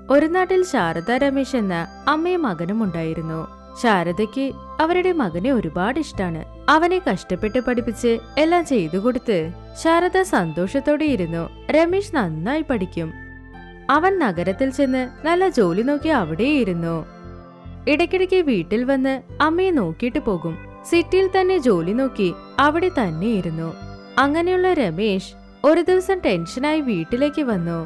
ഒരു നാട്ടിൽ ശാരദ രമേശ് എന്ന അമ്മയും മകനും ഉണ്ടായിരുന്നു ശാരദയ്ക്ക് അവരുടെ മകനെ ഒരുപാട് ഇഷ്ടാണ് അവനെ കഷ്ടപ്പെട്ട് പഠിപ്പിച്ച് എല്ലാം ചെയ്തു കൊടുത്ത് ശാരദ സന്തോഷത്തോടെ ഇരുന്നു രമേശ് നന്നായി പഠിക്കും അവൻ നഗരത്തിൽ ചെന്ന് നല്ല ജോലി നോക്കി അവിടെയിരുന്നു ഇടയ്ക്കിടയ്ക്ക് വീട്ടിൽ വന്ന് അമ്മയെ നോക്കിയിട്ട് പോകും സിറ്റിയിൽ തന്നെ ജോലി നോക്കി അവിടെ തന്നെയിരുന്നു അങ്ങനെയുള്ള രമേശ് ഒരു ദിവസം ടെൻഷനായി വീട്ടിലേക്ക് വന്നു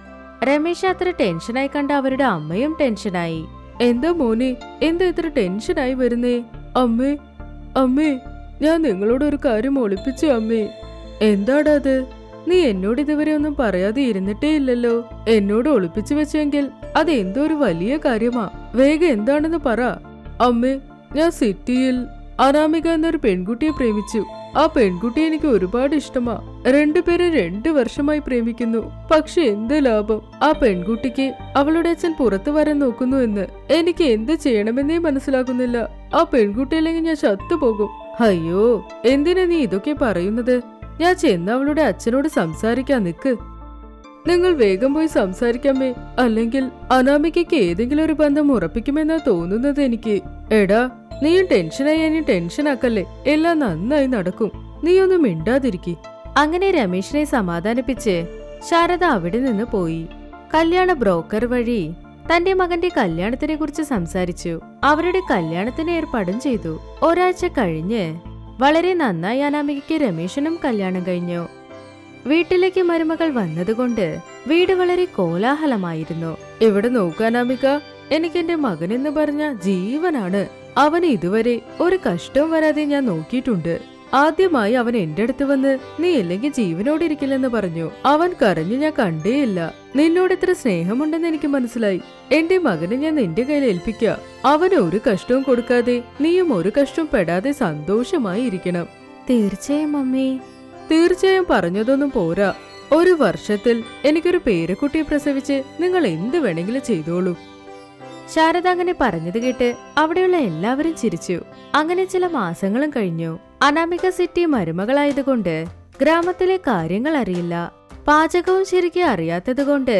രമേശ് അത്ര ടെൻഷനായി കണ്ട അവരുടെ അമ്മയും ടെൻഷനായി എന്താ മോനെ എന്താ ഇത്ര ടെൻഷനായി വരുന്നേ അമ്മേ അമ്മേ ഞാൻ നിങ്ങളോട് ഒരു കാര്യം ഒളിപ്പിച്ചു അമ്മേ എന്താടാ അത് നീ എന്നോട് ഇതുവരെ ഒന്നും പറയാതെ ഇരുന്നിട്ടേ ഇല്ലല്ലോ എന്നോട് ഒളിപ്പിച്ചു വെച്ചെങ്കിൽ അത് എന്തോ ഒരു വലിയ കാര്യമാ വേഗം എന്താണെന്ന് പറ അമ്മേ ഞാൻ സിറ്റിയിൽ അനാമിക എന്നൊരു പെൺകുട്ടിയെ പ്രേമിച്ചു ആ പെൺകുട്ടി എനിക്ക് ഒരുപാട് ഇഷ്ടമാ രണ്ടുപേരും രണ്ടു വർഷമായി പ്രേമിക്കുന്നു പക്ഷെ എന്ത് ലാഭം ആ പെൺകുട്ടിക്ക് അവളുടെ അച്ഛൻ പുറത്തു വരാൻ നോക്കുന്നു എന്ന് എനിക്ക് എന്ത് ചെയ്യണമെന്നേ മനസ്സിലാകുന്നില്ല ആ പെൺകുട്ടിയില്ലെങ്കിൽ ഞാൻ ചത്തുപോകും അയ്യോ എന്തിനാ നീ ഇതൊക്കെ പറയുന്നത് ഞാൻ ചെന്ന് അവളുടെ അച്ഛനോട് സംസാരിക്കാൻ നിക്ക് നിങ്ങൾ വേഗം പോയി സംസാരിക്കാമേ അല്ലെങ്കിൽ അനാമികയ്ക്ക് ഏതെങ്കിലും ഒരു ബന്ധം ഉറപ്പിക്കുമെന്നാ തോന്നുന്നത് എനിക്ക് എടാ നീയും ടെൻഷനായി ഇനി ടെൻഷൻ ആക്കല്ലേ എല്ലാം നന്നായി നടക്കും നീ ഒന്നും മിണ്ടാതിരിക്കെ അങ്ങനെ രമേശിനെ സമാധാനിപ്പിച്ച് ശാരദ അവിടെ നിന്ന് പോയി കല്യാണ ബ്രോക്കർ വഴി തന്റെ മകന്റെ കല്യാണത്തിനെ കുറിച്ച് സംസാരിച്ചു അവരുടെ കല്യാണത്തിന് ഏർപ്പാടും ചെയ്തു ഒരാഴ്ച കഴിഞ്ഞ് വളരെ നന്നായി അനാമികയ്ക്ക് രമേശനും കല്യാണം കഴിഞ്ഞു വീട്ടിലേക്ക് മരുമകൾ വന്നതുകൊണ്ട് വീട് വളരെ കോലാഹലമായിരുന്നു ഇവിടെ നോക്കാനാമിക എനിക്ക് എന്റെ മകനെന്ന് പറഞ്ഞ ജീവനാണ് അവന് ഇതുവരെ ഒരു കഷ്ടവും വരാതെ ഞാൻ നോക്കിയിട്ടുണ്ട് ആദ്യമായി അവൻ എന്റെ അടുത്ത് വന്ന് നീ ഇല്ലെങ്കിൽ ജീവനോടിരിക്കില്ലെന്ന് പറഞ്ഞു അവൻ കരഞ്ഞു ഞാൻ കണ്ടേയില്ല നിന്നോട് ഇത്ര സ്നേഹമുണ്ടെന്ന് എനിക്ക് മനസ്സിലായി എന്റെ മകനെ ഞാൻ നിന്റെ കയ്യിൽ ഏൽപ്പിക്ക അവന് ഒരു കഷ്ടവും കൊടുക്കാതെ നീയും ഒരു കഷ്ടവും പെടാതെ സന്തോഷമായി ഇരിക്കണം തീർച്ചയായും മമ്മി തീർച്ചയായും പറഞ്ഞതൊന്നും പോരാ ഒരു വർഷത്തിൽ എനിക്കൊരു പേരക്കുട്ടിയെ പ്രസവിച്ച് നിങ്ങൾ എന്ത് വേണമെങ്കിലും ചെയ്തോളൂ ശാരദ അങ്ങനെ പറഞ്ഞത് കേട്ട് അവിടെയുള്ള എല്ലാവരും ചിരിച്ചു അങ്ങനെ ചില മാസങ്ങളും കഴിഞ്ഞു അനാമിക സിറ്റി മരുമകളായതുകൊണ്ട് ഗ്രാമത്തിലെ കാര്യങ്ങൾ അറിയില്ല പാചകവും ശരിക്കും അറിയാത്തതുകൊണ്ട്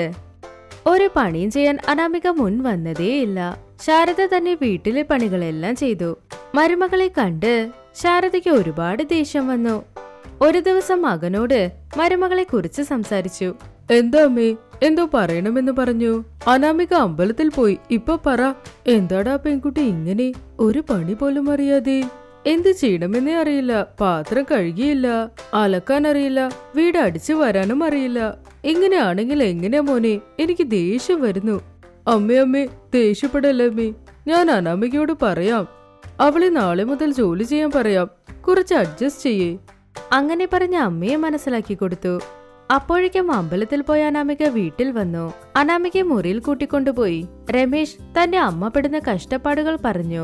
ഒരു പണിയും ചെയ്യാൻ അനാമിക മുൻ വന്നതേയില്ല ശാരദ തന്നെ വീട്ടിലെ പണികളെല്ലാം ചെയ്തു മരുമകളെ കണ്ട് ശാരദയ്ക്ക് ഒരുപാട് ദേഷ്യം വന്നു ഒരു ദിവസം മകനോട് മരുമകളെ കുറിച്ച് സംസാരിച്ചു എന്താ അമ്മേ എന്തോ പറയണമെന്ന് പറഞ്ഞു അനാമിക അമ്പലത്തിൽ പോയി ഇപ്പൊ പറ എന്താടാ പെൺകുട്ടി ഇങ്ങനെ ഒരു പണി പോലും അറിയാതെ എന്ത് ചെയ്യണമെന്നേ അറിയില്ല പാത്രം കഴുകിയില്ല അലക്കാൻ അറിയില്ല വീട് അടിച്ചു വരാനും അറിയില്ല ഇങ്ങനെയാണെങ്കിൽ എങ്ങനെയാ മോനെ എനിക്ക് ദേഷ്യം വരുന്നു അമ്മേ അമ്മേ ദേഷ്യപ്പെടല്ലേ അമ്മേ ഞാൻ അനാമികയോട് പറയാം അവളെ നാളെ മുതൽ ജോലി ചെയ്യാൻ പറയാം കുറച്ച് അഡ്ജസ്റ്റ് ചെയ്യേ അങ്ങനെ പറഞ്ഞ അമ്മയെ മനസ്സിലാക്കി കൊടുത്തു അപ്പോഴേക്കും അമ്പലത്തിൽ പോയ അനാമിക വീട്ടിൽ വന്നു അനാമികയെ മുറിയിൽ കൂട്ടിക്കൊണ്ടുപോയി രമേശ് തന്റെ അമ്മ പെടുന്ന കഷ്ടപ്പാടുകൾ പറഞ്ഞു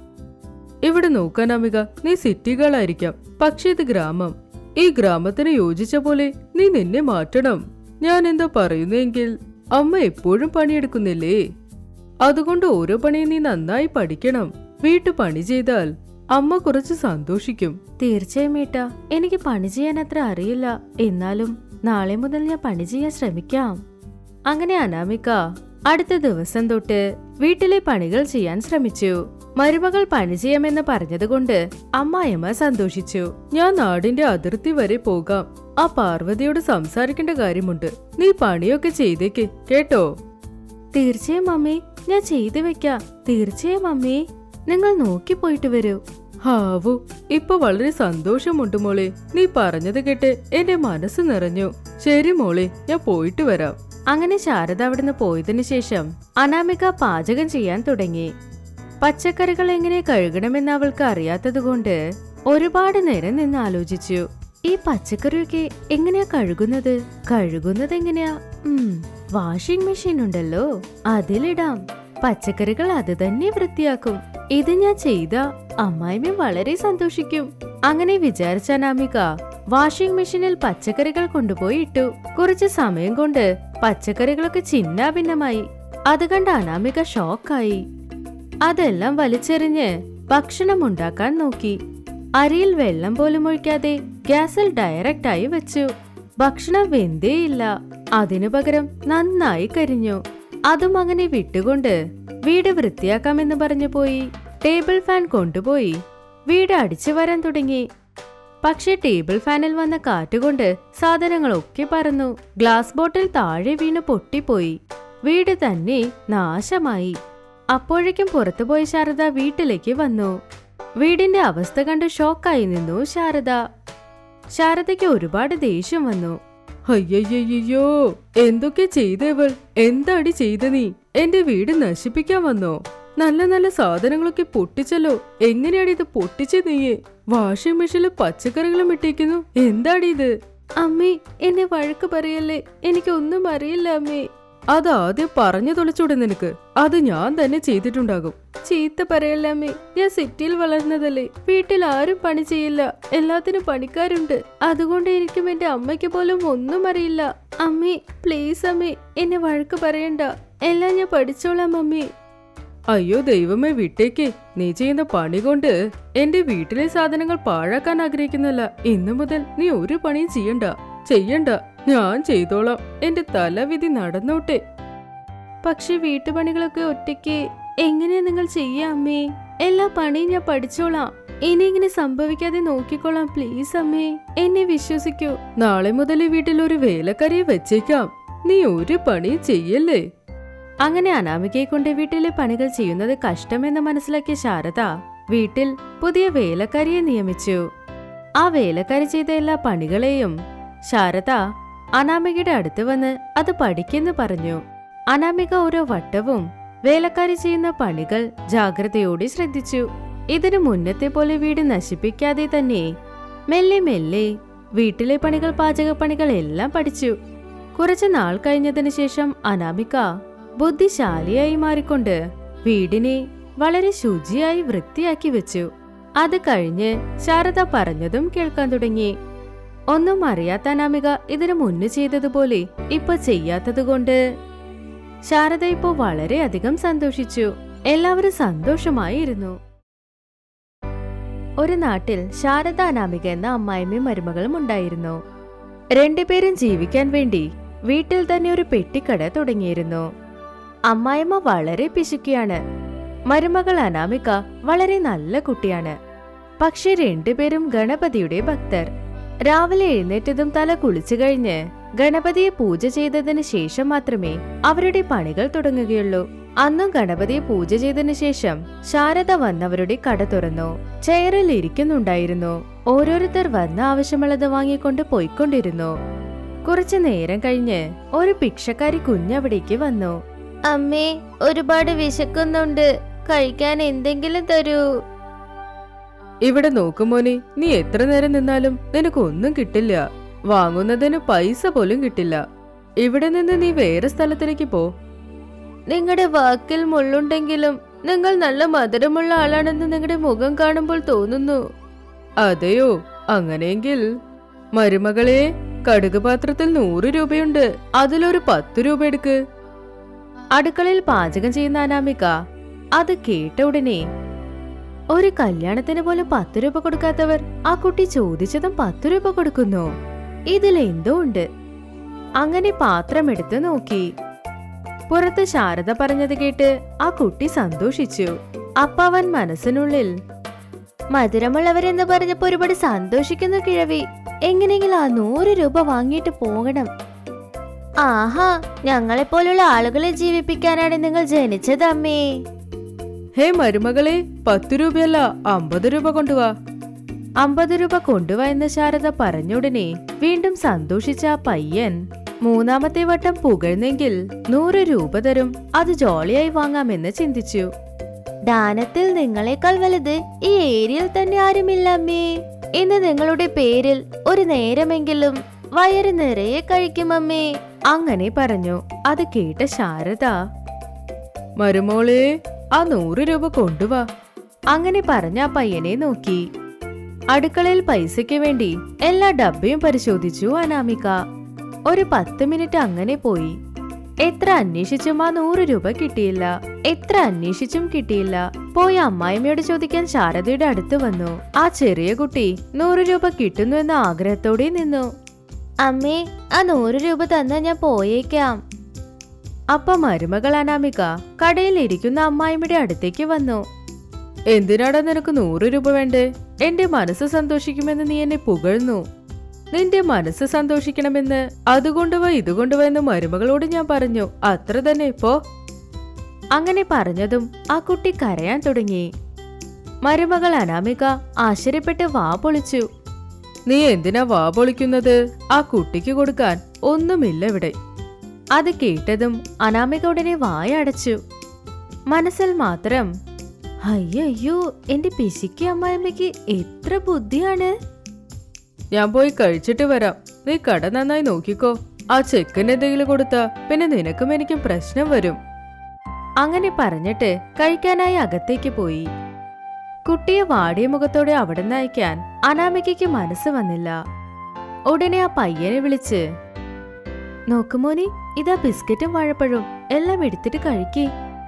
ഇവിടെ നോക്കാൻ അമിക നീ സിറ്റികളായിരിക്കാം പക്ഷേ ഇത് ഗ്രാമം ഈ ഗ്രാമത്തിന് യോജിച്ച പോലെ നീ നിന്നെ മാറ്റണം ഞാൻ എന്താ പറയുന്നെങ്കിൽ അമ്മ എപ്പോഴും പണിയെടുക്കുന്നില്ലേ അതുകൊണ്ട് ഓരോ പണിയും നീ നന്നായി പഠിക്കണം വീട്ടു പണി ചെയ്താൽ അമ്മ കുറച്ച് സന്തോഷിക്കും തീർച്ചയായും ഏട്ടാ എനിക്ക് പണി ചെയ്യാൻ അത്ര അറിയില്ല എന്നാലും നാളെ മുതൽ ഞാൻ പണി ചെയ്യാൻ ശ്രമിക്കാം അങ്ങനെ അനാമിക അടുത്ത ദിവസം തൊട്ട് വീട്ടിലെ പണികൾ ചെയ്യാൻ ശ്രമിച്ചു മരുമകൾ പണി ചെയ്യാമെന്ന് പറഞ്ഞതുകൊണ്ട് അമ്മായിയമ്മ സന്തോഷിച്ചു ഞാൻ നാടിന്റെ അതിർത്തി വരെ പോകാം ആ പാർവതിയോട് സംസാരിക്കേണ്ട കാര്യമുണ്ട് നീ പണിയൊക്കെ ചെയ്തേക്ക് കേട്ടോ തീർച്ചയായും മമ്മി ഞാൻ ചെയ്തു വെക്കാം തീർച്ചയായും മമ്മി നിങ്ങൾ നോക്കി പോയിട്ട് വരൂ ഹാവു ഇപ്പൊ വളരെ സന്തോഷമുണ്ട് മോളെ നീ പറഞ്ഞത് കേട്ട് എന്റെ മനസ്സ് നിറഞ്ഞു ശരി മോളെ ഞാൻ പോയിട്ട് വരാം അങ്ങനെ ശാരദ അവിടുന്ന് പോയതിനു ശേഷം അനാമിക പാചകം ചെയ്യാൻ തുടങ്ങി പച്ചക്കറികൾ എങ്ങനെ കഴുകണമെന്ന് അവൾക്ക് അറിയാത്തതുകൊണ്ട് ഒരുപാട് നേരം നിന്ന് ആലോചിച്ചു ഈ പച്ചക്കറിയൊക്കെ എങ്ങനെയാ കഴുകുന്നത് കഴുകുന്നത് എങ്ങനെയാ ഉം, വാഷിംഗ് മെഷീൻ ഉണ്ടല്ലോ അതിലിടാം പച്ചക്കറികൾ അത് തന്നെ വൃത്തിയാക്കും ഇത് ഞാൻ ചെയ്ത അമ്മായിമ്മ വളരെ സന്തോഷിക്കും അങ്ങനെ വിചാരിച്ച അനാമിക വാഷിംഗ് മെഷീനിൽ പച്ചക്കറികൾ കൊണ്ടുപോയി ഇട്ടു കുറച്ച് സമയം കൊണ്ട് പച്ചക്കറികളൊക്കെ ചിന്നാഭിന്നമായി അത് കണ്ട് അനാമിക ഷോക്കായി അതെല്ലാം വലിച്ചെറിഞ്ഞ് ഭക്ഷണം ഉണ്ടാക്കാൻ നോക്കി അരിയിൽ വെള്ളം പോലും ഒഴിക്കാതെ ഗ്യാസിൽ ഡയറക്റ്റ് ആയി വെച്ചു ഭക്ഷണം വെന്തേയില്ല അതിനു പകരം നന്നായി കരിഞ്ഞു അതും അങ്ങനെ വിട്ടുകൊണ്ട് വീട് വൃത്തിയാക്കാമെന്ന് പറഞ്ഞു പോയി ടേബിൾ ഫാൻ കൊണ്ടുപോയി വീട് അടിച്ചു വരാൻ തുടങ്ങി പക്ഷേ ടേബിൾ ഫാനിൽ വന്ന കാറ്റുകൊണ്ട് സാധനങ്ങളൊക്കെ പറന്നു ഗ്ലാസ് ബോട്ടിൽ താഴെ വീണ് പൊട്ടിപ്പോയി വീട് തന്നെ നാശമായി അപ്പോഴേക്കും പുറത്തുപോയ ശാരദ വീട്ടിലേക്ക് വന്നു വീടിന്റെ അവസ്ഥ കണ്ട് ഷോക്കായി നിന്നു ശാരദ ശാരദയ്ക്ക് ഒരുപാട് ദേഷ്യം വന്നു അയ്യയ്യോ എന്തൊക്കെ ചെയ്തവൾ എന്താടി ചെയ്ത നീ എന്റെ വീട് നശിപ്പിക്കാൻ വന്നോ നല്ല നല്ല സാധനങ്ങളൊക്കെ പൊട്ടിച്ചല്ലോ എങ്ങനെയാടി ഇത് പൊട്ടിച്ച നീയെ വാഷിംഗ് മെഷീനിൽ പച്ചക്കറികളും ഇട്ടേക്കുന്നു എന്താടി ഇത് അമ്മേ എന്നെ വഴക്ക് പറയല്ലേ എനിക്കൊന്നും അറിയില്ല അമ്മേ അതാദ്യം പറഞ്ഞു തൊളിച്ചൂടെ നിനക്ക് അത് ഞാൻ തന്നെ ചെയ്തിട്ടുണ്ടാകും ചീത്ത പറയല്ല അമ്മേ ഞാൻ സിറ്റിയിൽ വളർന്നതല്ലേ വീട്ടിൽ ആരും പണി ചെയ്യില്ല എല്ലാത്തിനും പണിക്കാരുണ്ട് അതുകൊണ്ട് എനിക്കും എന്റെ അമ്മയ്ക്ക് പോലും ഒന്നും അറിയില്ല അമ്മേ പ്ലീസ് അമ്മേ എന്നെ വഴക്ക് പറയണ്ട എല്ലാം ഞാൻ പഠിച്ചോളാം അമ്മേ അയ്യോ ദൈവമേ വിട്ടേക്ക് നീ ചെയ്യുന്ന പണി കൊണ്ട് എന്റെ വീട്ടിലെ സാധനങ്ങൾ പാഴാക്കാൻ ആഗ്രഹിക്കുന്നില്ല ഇന്നു മുതൽ നീ ഒരു പണിയും ചെയ്യണ്ട ചെയ്യണ്ട ഞാൻ ചെയ്തോളാം എന്റെ തലവിധി നടന്നോട്ടെ പക്ഷെ വീട്ടുപണികളൊക്കെ ഒറ്റയ്ക്ക് എങ്ങനെയാ നിങ്ങൾ ചെയ്യാ അമ്മേ എല്ലാ പണിയും ഞാൻ പഠിച്ചോളാം ഇനി ഇങ്ങനെ സംഭവിക്കാതെ നോക്കിക്കോളാം പ്ലീസ് അമ്മേ എന്നെ വിശ്വസിക്കൂ നാളെ മുതൽ ഈ വീട്ടിൽ ഒരു വേലക്കാരിയെ വെച്ചേക്കാം നീ ഒരു പണിയും ചെയ്യല്ലേ അങ്ങനെ അനാമികയെ കൊണ്ട് വീട്ടിലെ പണികൾ ചെയ്യുന്നത് കഷ്ടമെന്ന് മനസ്സിലാക്കിയ ശാരദ വീട്ടിൽ പുതിയ വേലക്കാരിയെ നിയമിച്ചു ആ വേലക്കാരി ചെയ്ത എല്ലാ പണികളെയും ശാരദ അനാമികയുടെ അടുത്ത് വന്ന് അത് പഠിക്കെന്ന് പറഞ്ഞു അനാമിക ഓരോ വട്ടവും വേലക്കാരി ചെയ്യുന്ന പണികൾ ജാഗ്രതയോടെ ശ്രദ്ധിച്ചു ഇതിനു മുന്നത്തെ പോലെ വീട് നശിപ്പിക്കാതെ തന്നെ മെല്ലെ മെല്ലെ വീട്ടിലെ പണികൾ പാചകപ്പണികൾ എല്ലാം പഠിച്ചു കുറച്ചു നാൾ കഴിഞ്ഞതിനു ശേഷം അനാമിക ബുദ്ധിശാലിയായി മാറിക്കൊണ്ട് വീടിനെ വളരെ ശുചിയായി വൃത്തിയാക്കി വെച്ചു അത് കഴിഞ്ഞ് ശാരദ പറഞ്ഞതും കേൾക്കാൻ തുടങ്ങി ഒന്നും അറിയാത്ത അനാമിക ഇതിനു മുന്ന് ചെയ്തതുപോലെ ഇപ്പൊ ചെയ്യാത്തതുകൊണ്ട് ശാരദ ഇപ്പോ വളരെയധികം സന്തോഷിച്ചു എല്ലാവരും സന്തോഷമായി ഇരുന്നു ഒരു നാട്ടിൽ ശാരദ അനാമിക എന്ന അമ്മായിമ്മയും മരുമകളും ഉണ്ടായിരുന്നു രണ്ടുപേരും ജീവിക്കാൻ വേണ്ടി വീട്ടിൽ തന്നെ ഒരു പെട്ടിക്കട തുടങ്ങിയിരുന്നു അമ്മായിമ്മ വളരെ പിശുക്കിയാണ് മരുമകൾ അനാമിക വളരെ നല്ല കുട്ടിയാണ് പക്ഷെ രണ്ടുപേരും ഗണപതിയുടെ ഭക്തർ രാവിലെ എഴുന്നേറ്റതും തല കുളിച്ചു കഴിഞ്ഞ് ഗണപതിയെ പൂജ ചെയ്തതിന് ശേഷം മാത്രമേ അവരുടെ പണികൾ തുടങ്ങുകയുള്ളൂ അന്നും ഗണപതിയെ പൂജ ചെയ്തതിനു ശേഷം ശാരദ വന്നവരുടെ കട തുറന്നു ചെയറിൽ ഇരിക്കുന്നുണ്ടായിരുന്നു ഓരോരുത്തർ വന്ന ആവശ്യമുള്ളത് വാങ്ങിക്കൊണ്ട് പോയിക്കൊണ്ടിരുന്നു കുറച്ചു നേരം കഴിഞ്ഞ് ഒരു ഭിക്ഷക്കാരി കുഞ്ഞവിടേക്ക് വന്നു അമ്മേ ഒരുപാട് വിശക്കുന്നുണ്ട് കഴിക്കാൻ എന്തെങ്കിലും തരൂ ഇവിടെ നോക്കുമോനെ നീ എത്ര നേരം നിന്നാലും നിനക്ക് ഒന്നും കിട്ടില്ല വാങ്ങുന്നതിന് പൈസ പോലും കിട്ടില്ല ഇവിടെ നിന്ന് നീ വേറെ സ്ഥലത്തിലേക്ക് പോ നിങ്ങളുടെ വാക്കിൽ മുള്ളുണ്ടെങ്കിലും നിങ്ങൾ നല്ല മധുരമുള്ള ആളാണെന്ന് നിങ്ങളുടെ മുഖം കാണുമ്പോൾ തോന്നുന്നു അതെയോ അങ്ങനെയെങ്കിൽ മരുമകളെ കടുക് പാത്രത്തിൽ നൂറ് രൂപയുണ്ട് അതിലൊരു പത്ത് രൂപ എടുക്ക് അടുക്കളയിൽ പാചകം ചെയ്യുന്ന അനാമിക അത് കേട്ട ഉടനെ ഒരു കല്യാണത്തിന് പോലും പത്ത് രൂപ കൊടുക്കാത്തവർ ആ കുട്ടി ചോദിച്ചതും പത്ത് രൂപ കൊടുക്കുന്നു ഇതിൽ എന്തോ ഉണ്ട് അങ്ങനെ പാത്രം എടുത്ത് നോക്കി പുറത്ത് ശാരദ പറഞ്ഞത് കേട്ട് ആ കുട്ടി സന്തോഷിച്ചു അപ്പ അവൻ മനസ്സിനുള്ളിൽ മധുരമുള്ളവരെന്ന് പറഞ്ഞപ്പോ ഒരുപാട് സന്തോഷിക്കുന്നു കിഴവി എങ്ങനെയെങ്കിലും ആ നൂറ് രൂപ വാങ്ങിയിട്ട് പോകണം ആഹാ ഞങ്ങളെപ്പോലുള്ള ആളുകളെ ജീവിപ്പിക്കാനാണ് നിങ്ങൾ ജനിച്ചത് അമ്മേ ഹേ മരുമകളെ പത്ത് രൂപയല്ല അമ്പത് രൂപ കൊണ്ടുവാ അമ്പത് രൂപ കൊണ്ടുവാ എന്ന് ശാരദ പറഞ്ഞുടനെ വീണ്ടും സന്തോഷിച്ച ആ പയ്യൻ മൂന്നാമത്തെ വട്ടം പുകഴ്ന്നെങ്കിൽ നൂറ് രൂപ തരും അത് ജോളിയായി വാങ്ങാമെന്ന് ചിന്തിച്ചു ദാനത്തിൽ നിങ്ങളെക്കാൾ വലുത് ഈ ഏരിയയിൽ തന്നെ ആരുമില്ല അമ്മേ ഇന്ന് നിങ്ങളുടെ പേരിൽ ഒരു നേരമെങ്കിലും വയറ് നിറയെ കഴിക്കും അമ്മേ അങ്ങനെ പറഞ്ഞു അത് കേട്ട ശാരദ മരുമോളെ ആ നൂറ് രൂപ കൊണ്ടുവാ അങ്ങനെ പറഞ്ഞ ആ പയ്യനെ നോക്കി അടുക്കളയിൽ പൈസയ്ക്ക് വേണ്ടി എല്ലാ ഡബ്ബയും പരിശോധിച്ചു അനാമിക ഒരു പത്ത് മിനിറ്റ് അങ്ങനെ പോയി എത്ര അന്വേഷിച്ചും ആ നൂറ് രൂപ കിട്ടിയില്ല എത്ര അന്വേഷിച്ചും കിട്ടിയില്ല പോയി അമ്മായിമ്മയോട് ചോദിക്കാൻ ശാരദയുടെ അടുത്ത് വന്നു ആ ചെറിയ കുട്ടി നൂറ് രൂപ കിട്ടുന്നു എന്ന ആഗ്രഹത്തോടെ നിന്നു അമ്മേ ആ നൂറ് രൂപ തന്നാ ഞാൻ പോയേക്കാം അപ്പ മരുമകൾ അനാമിക കടയിൽ ഇരിക്കുന്ന അമ്മായിമ്മയുടെ അടുത്തേക്ക് വന്നു എന്തിനാടാ നിനക്ക് നൂറ് രൂപ വേണ്ടേ എന്റെ മനസ്സ് സന്തോഷിക്കുമെന്ന് നീ എന്നെ പുകഴ്ന്നു നിന്റെ മനസ്സ് സന്തോഷിക്കണമെന്ന് അതുകൊണ്ടുവാ ഇതുകൊണ്ടുവാ എന്ന് മരുമകളോട് ഞാൻ പറഞ്ഞു അത്ര തന്നെ ഇപ്പോ അങ്ങനെ പറഞ്ഞതും ആ കുട്ടി കരയാൻ തുടങ്ങി മരുമകൾ അനാമിക ആശ്ചര്യപ്പെട്ട് വാ പൊളിച്ചു നീ എന്തിനാ വാ പൊളിക്കുന്നത് ആ കുട്ടിക്ക് കൊടുക്കാൻ ഒന്നുമില്ല ഇവിടെ അത് കേട്ടതും അനാമിക ഉടനെ വായ അടച്ചു മനസ്സിൽ മാത്രം അയ്യോ എന്റെ പിശിക്ക് അമ്മായിമ്മയ്ക്ക് എത്ര ബുദ്ധിയാണ് ഞാൻ പോയി കഴിച്ചിട്ട് വരാം നീ കട നന്നായി നോക്കിക്കോ ആ ചെക്കൻ എന്തെങ്കിലും കൊടുത്താ പിന്നെ നിനക്കും എനിക്കും പ്രശ്നം വരും അങ്ങനെ പറഞ്ഞിട്ട് കഴിക്കാനായി അകത്തേക്ക് പോയി കുട്ടിയെ വാടിയ മുഖത്തോടെ അവിടുന്ന് അയക്കാൻ അനാമികയ്ക്ക് മനസ്സ് വന്നില്ല ഉടനെ ആ പയ്യനെ വിളിച്ച് നോക്കുമോനെ ഇതാ ബിസ്ക്കറ്റും വാഴപ്പഴവും എല്ലാം എടുത്തിട്ട് കഴിക്കേ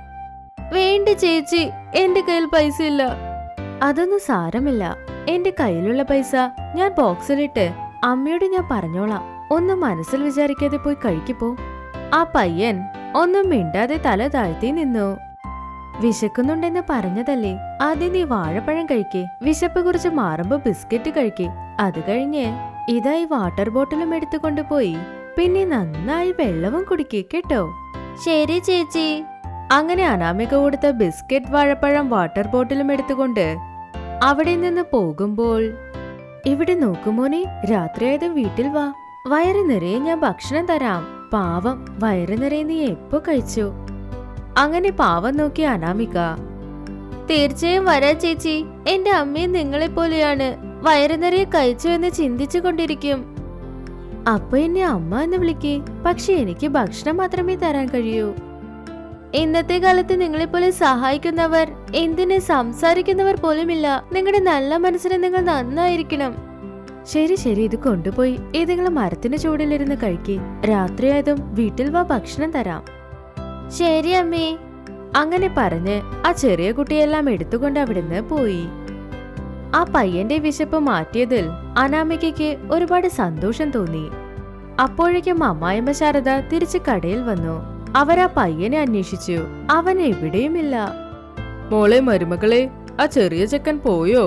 വേണ്ട ചേച്ചി എന്റെ കയ്യിൽ പൈസ ഇല്ല അതൊന്നും സാരമില്ല എന്റെ കയ്യിലുള്ള പൈസ ഞാൻ ബോക്സിലിട്ട് അമ്മയോട് ഞാൻ പറഞ്ഞോളാം ഒന്നും മനസ്സിൽ വിചാരിക്കാതെ പോയി കഴിക്കിപ്പോ ആ പയ്യൻ ഒന്നും മിണ്ടാതെ തല താഴ്ത്തി നിന്നു വിശക്കുന്നുണ്ടെന്ന് പറഞ്ഞതല്ലേ ആദ്യം നീ വാഴപ്പഴം കഴിക്കേ വിശപ്പ് കുറിച്ച് മാറുമ്പോ ബിസ്ക്കറ്റ് കഴിക്കേ അത് കഴിഞ്ഞ് ഇതായി വാട്ടർ ബോട്ടിലും എടുത്തുകൊണ്ട് പോയി പിന്നെ നന്നായി വെള്ളവും കുടിക്കേ കേട്ടോ ശരി ചേച്ചി അങ്ങനെ അനാമിക കൊടുത്ത ബിസ്ക്കറ്റ് വാഴപ്പഴം വാട്ടർ ബോട്ടിലും എടുത്തുകൊണ്ട് അവിടെ നിന്ന് പോകുമ്പോൾ ഇവിടെ നോക്കുമോനെ രാത്രിയായതും വീട്ടിൽ വാ വയറ് നിറയെ ഞാൻ ഭക്ഷണം തരാം പാവം വയറ് നിറയെ നീ എപ്പോ കഴിച്ചു അങ്ങനെ പാവം നോക്കി അനാമിക തീർച്ചയായും വരാ ചേച്ചി എന്റെ അമ്മയും നിങ്ങളെ പോലെയാണ് വയറ് നിറയെ കഴിച്ചു എന്ന് ചിന്തിച്ചു കൊണ്ടിരിക്കും അപ്പൊ എന്നെ അമ്മ എന്ന് വിളിക്കേ പക്ഷെ എനിക്ക് ഭക്ഷണം മാത്രമേ തരാൻ കഴിയൂ ഇന്നത്തെ കാലത്ത് നിങ്ങളെപ്പോലെ സഹായിക്കുന്നവർ എന്തിന് സംസാരിക്കുന്നവർ പോലുമില്ല നിങ്ങളുടെ നല്ല മനസ്സിന് നിങ്ങൾ നന്നായിരിക്കണം ശരി ശരി ഇത് കൊണ്ടുപോയി ഏതെങ്കിലും മരത്തിന്റെ ചൂടിലിരുന്ന് കഴിക്കേ രാത്രിയായതും വീട്ടിൽ വാ ഭക്ഷണം തരാം ശരി അമ്മേ അങ്ങനെ പറഞ്ഞ് ആ ചെറിയ കുട്ടിയെല്ലാം എടുത്തുകൊണ്ട് അവിടുന്ന് പോയി ആ പയ്യന്റെ വിശപ്പ് മാറ്റിയതിൽ അനാമികയ്ക്ക് ഒരുപാട് സന്തോഷം തോന്നി അപ്പോഴേക്കും അമ്മായിമ്മ ശാരദ തിരിച്ച് കടയിൽ വന്നു അവർ ആ പയ്യനെ അന്വേഷിച്ചു അവൻ എവിടെയുമില്ല മോളെ മരുമകളെ ആ ചെറിയ ചെക്കൻ പോയോ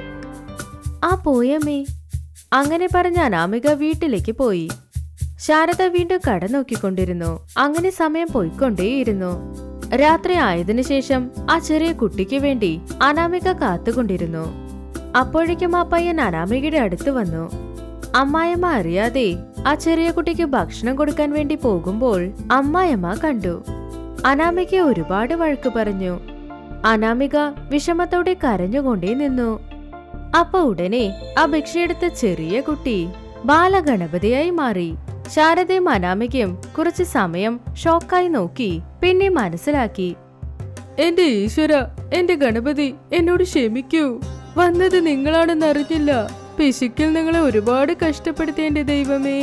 ആ പോയമ്മേ അങ്ങനെ പറഞ്ഞ അനാമിക വീട്ടിലേക്ക് പോയി ശാരദ വീണ്ടും കട നോക്കിക്കൊണ്ടിരുന്നു അങ്ങനെ സമയം പോയിക്കൊണ്ടേയിരുന്നു രാത്രി ആയതിനു ശേഷം ആ ചെറിയ കുട്ടിക്ക് വേണ്ടി അനാമിക കാത്തുകൊണ്ടിരുന്നു അപ്പോഴേക്കും ആ പയ്യൻ അനാമികയുടെ അടുത്ത് വന്നു അമ്മായിയമ്മ അറിയാതെ ആ ചെറിയ കുട്ടിക്ക് ഭക്ഷണം കൊടുക്കാൻ വേണ്ടി പോകുമ്പോൾ അമ്മായിയമ്മ കണ്ടു അനാമിക ഒരുപാട് വഴക്ക് പറഞ്ഞു അനാമിക വിഷമത്തോടെ കരഞ്ഞുകൊണ്ടേ നിന്നു അപ്പൊ ഉടനെ ആ ഭിക്ഷയെടുത്ത ചെറിയ കുട്ടി ബാലഗണപതിയായി മാറി ശാരദയും അനാമികയും കുറച്ചു സമയം ഷോക്കായി നോക്കി പിന്നെ മനസ്സിലാക്കി എന്റെ ഈശ്വര എന്റെ ഗണപതി എന്നോട് ക്ഷമിക്കൂ വന്നത് നിങ്ങളാണെന്ന് അറിഞ്ഞില്ല പിശുക്കിൽ നിങ്ങളെ ഒരുപാട് കഷ്ടപ്പെടുത്തിയ എന്റെ ദൈവമേ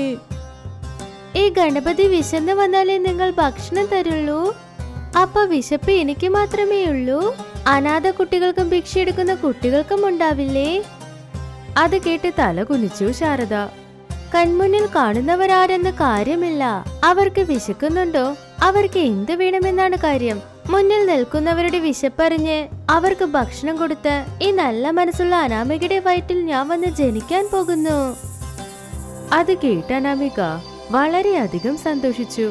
ഈ ഗണപതി വിശന്ന് വന്നാലേ നിങ്ങൾ ഭക്ഷണം തരുള്ളൂ അപ്പൊ വിശപ്പ് എനിക്ക് മാത്രമേ ഉള്ളൂ അനാഥ കുട്ടികൾക്കും ഭിക്ഷ എടുക്കുന്ന കുട്ടികൾക്കും ഉണ്ടാവില്ലേ അത് കേട്ട് തല കുനിച്ചു ശാരദ കൺമുന്നിൽ കാണുന്നവരാരെന്ന് കാര്യമില്ല അവർക്ക് വിശക്കുന്നുണ്ടോ അവർക്ക് എന്ത് വേണമെന്നാണ് കാര്യം മുന്നിൽ നിൽക്കുന്നവരുടെ വിശപ്പറിഞ്ഞ് അവർക്ക് ഭക്ഷണം കൊടുത്ത് ഈ നല്ല മനസ്സുള്ള അനാമികയുടെ വയറ്റിൽ ഞാൻ വന്ന് ജനിക്കാൻ പോകുന്നു അത് കേട്ട അനാമിക വളരെയധികം സന്തോഷിച്ചു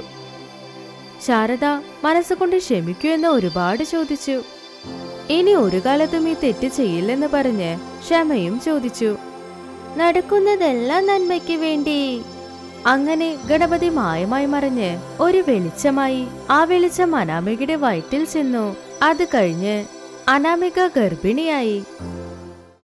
ശാരദ മനസ്സുകൊണ്ട് ക്ഷമിക്കൂ എന്ന് ഒരുപാട് ചോദിച്ചു ഇനി ഒരു കാലത്തും ഈ തെറ്റ് ചെയ്യില്ലെന്ന് പറഞ്ഞ് ക്ഷമയും ചോദിച്ചു നടക്കുന്നതെല്ലാം നന്മയ്ക്ക് വേണ്ടി അങ്ങനെ ഗണപതി മായമായി മറിഞ്ഞ് ഒരു വെളിച്ചമായി ആ വെളിച്ചം അനാമികയുടെ വയറ്റിൽ ചെന്നു അത് കഴിഞ്ഞ് അനാമിക ഗർഭിണിയായി